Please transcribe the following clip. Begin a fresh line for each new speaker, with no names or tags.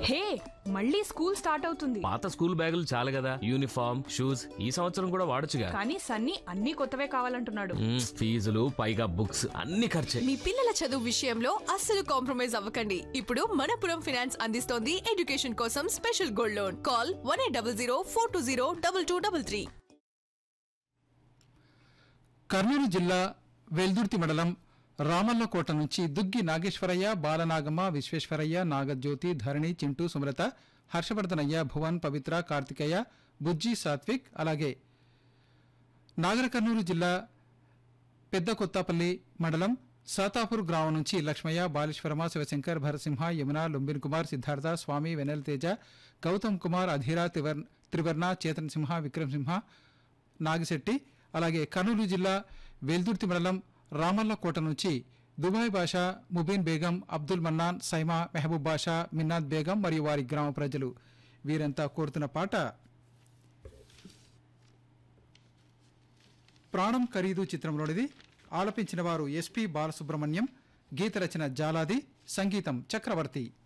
హే మళ్ళీ school start అవుతుంది
పాత స్కూల్ బ్యాగులు చాలు కదా యూనిఫామ్ షూస్ ఈ సంవత్సరం కూడా వాడొచ్చుగా
కానీ సన్నీ అన్ని కొత్తవే కావాలంటున్నాడు
మ్మ్, ఫీజులు పైగా బుక్స్ అన్ని ఖర్చే
మీ పిల్లల చదువు విషయంలో అస్సలు కాంప్రమైజ్ అవ్వకండి ఇప్పుడు మనపురం ఫైనాన్స్ అందిస్తోంది ఎడ్యుకేషన్ కోసం special gold loan call one eight double zero four two zero double two double three
Kurnool జిల్లా వెల్దుర్తి మండలం రామల్లకోట నుంచి దుగ్గి నాగేశ్వరయ్య బాలనాగమ్మ విశ్వేశ్వరయ్య నాగజ్యోతి ధరణి చింటూ సుమలత హర్షవర్ధనయ్య భువన్ పవిత్ర కార్తికేయ బుజ్జి సాత్విక్ అలాగే నాగర కర్నూలు జిల్లా పెద్ద కొత్తపల్లి మండలం సాతాపూర్ గ్రామం నుంచి లక్ష్మయ్య బాలేశ్వరమ శివశంకర్ భరసింహ యమున లుంబిన్ కుమార్ సిద్ధార్థ స్వామి వెనల్ తేజ గౌతమ్ కుమార్ అధీర త్రివర్ త్రివర్ణ చేతన్ సింహ విక్రమ్ సింహ నాగిశెట్టి అలాగే కర్నూలు జిల్లా వెల్దుర్తి మండలం రామల్లకోట నుంచి దుబాయ్ బాషా ముబీన్ బేగం అబ్దుల్ మన్నాన్ సైమా మెహబూబ్ బాషా మిన్నాద్ బేగం మరియు వారి గ్రామ ప్రజలు వీరంతా కోరుతున్న పాట ప్రాణం ఖరీదు చిత్రంలోనిది ఆలపించిన వారు ఎస్పి బాలసుబ్రహ్మణ్యం గీత రచన జాలాది సంగీతం చక్రవర్తి